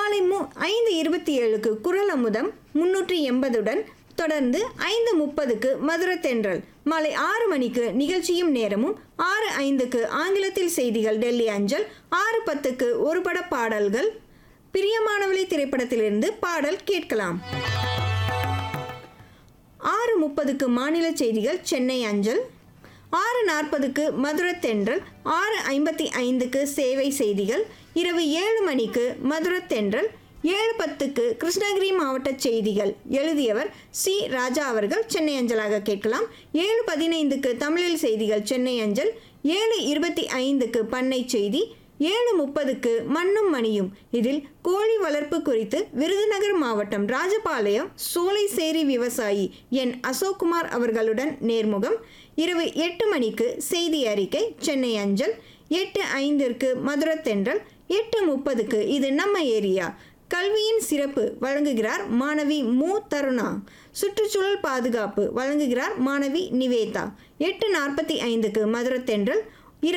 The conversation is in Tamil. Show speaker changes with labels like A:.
A: மாலை மு ஐந்து இருபத்தி ஏழுக்கு குரல் அமுதம் முன்னூற்றி எண்பதுடன் தொடர்ந்து ஐந்து முப்பதுக்கு மதுர தென்றல் மாலை ஆறு மணிக்கு நிகழ்ச்சியும் நேரமும் ஆறு ஐந்துக்கு ஆங்கிலத்தில் செய்திகள் டெல்லி அஞ்சல் ஆறு பத்துக்கு ஒரு பட பாடல்கள் பிரியமானவளை திரைப்படத்திலிருந்து பாடல் கேட்கலாம் ஆறு முப்பதுக்கு மாநில செய்திகள் சென்னை அஞ்சல் ஆறு நாற்பதுக்கு மதுரை தென்றல் ஆறு ஐம்பத்தி ஐந்துக்கு சேவை செய்திகள் இரவு ஏழு மணிக்கு மதுரை தென்றல் ஏழு பத்துக்கு கிருஷ்ணகிரி மாவட்ட செய்திகள் எழுதியவர் சி ராஜா அவர்கள் சென்னை அஞ்சலாக கேட்கலாம் ஏழு பதினைந்துக்கு தமிழில் செய்திகள் சென்னை அஞ்சல் ஏழு இருபத்தி ஐந்துக்கு பண்ணை செய்தி ஏழு முப்பதுக்கு மண்ணும் மணியும் இதில் கோழி வளர்ப்பு குறித்து விருதுநகர் மாவட்டம் ராஜபாளையம் சோலைசேரி விவசாயி என் அசோக்குமார் அவர்களுடன் நேர்முகம் இரவு எட்டு மணிக்கு செய்தி அறிக்கை சென்னை அஞ்சல் எட்டு ஐந்திற்கு மதுரை தென்றல் எட்டு முப்பதுக்கு இது நம்ம ஏரியா கல்வியின் சிறப்பு வழங்குகிறார் மாணவி மு தருணா சுற்றுச்சூழல் பாதுகாப்பு வழங்குகிறார் மாணவி நிவேதா எட்டு நாற்பத்தி ஐந்துக்கு மதுரை தென்றல்